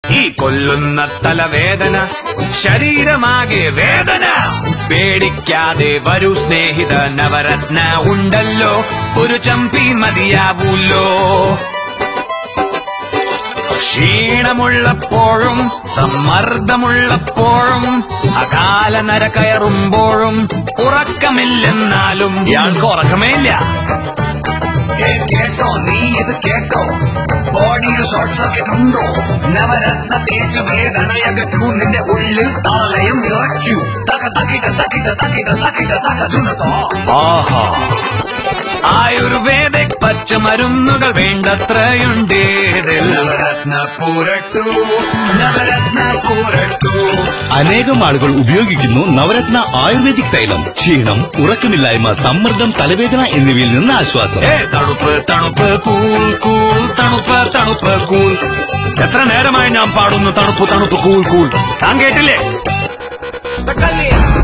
ഈ കൊല്ലുന്ന തലവേദന ശരീരമാകെ വേദന പേടിക്കാതെ വരൂ സ്നേഹിത നവരത്ന ഉണ്ടല്ലോ ഒരു ചമ്പി മതിയാവൂല്ലോ ക്ഷീണമുള്ളപ്പോഴും സമ്മർദ്ദമുള്ളപ്പോഴും അകാല നര കയറുമ്പോഴും ഉറക്കമില്ലെന്നാലും ഇയാൾക്ക് ഉറക്കമേ ഇല്ല ഏ, കേട്ടോ നീ ഇത് കേട്ടോ ബോഡിയിൽ ഷോർട്ട് സർക്യൂട്ട് ഉണ്ടോ നവരത്ന തേച്ച് വേദനയകറ്റൂ നിന്റെ ഉള്ളിൽ താളയം നിറയ്ക്കൂ തക തകിട തകിട തകിട തകിട തക ചുനത്തോ ആഹാ ആയുർവേദിക് പച്ചമരുന്നുകൾ വേണ്ടത്രയുണ്ട് ഇതിൽ. നവരത്ന പൂരട്ടു നവരത്ന പൂരട്ടു അനേകം ആളുകൾ ഉപയോഗിക്കുന്നു നവരത്ന ആയുർവേദിക് തൈലം ക്ഷീണം ഉറക്കമില്ലായ്മ സമ്മർദ്ദം തലവേദന എന്നിവയിൽ നിന്ന് ആശ്വാസം ഏ തണുപ്പ് തണുപ്പ് കൂൾ കൂൾ തണുപ്പ് തണുപ്പ് കൂൾ എത്ര നേരമായി ഞാൻ പാടുന്നു തണുപ്പ് തണുപ്പ് കൂൾ കൂൾ താൻ കേട്ടില്ലേ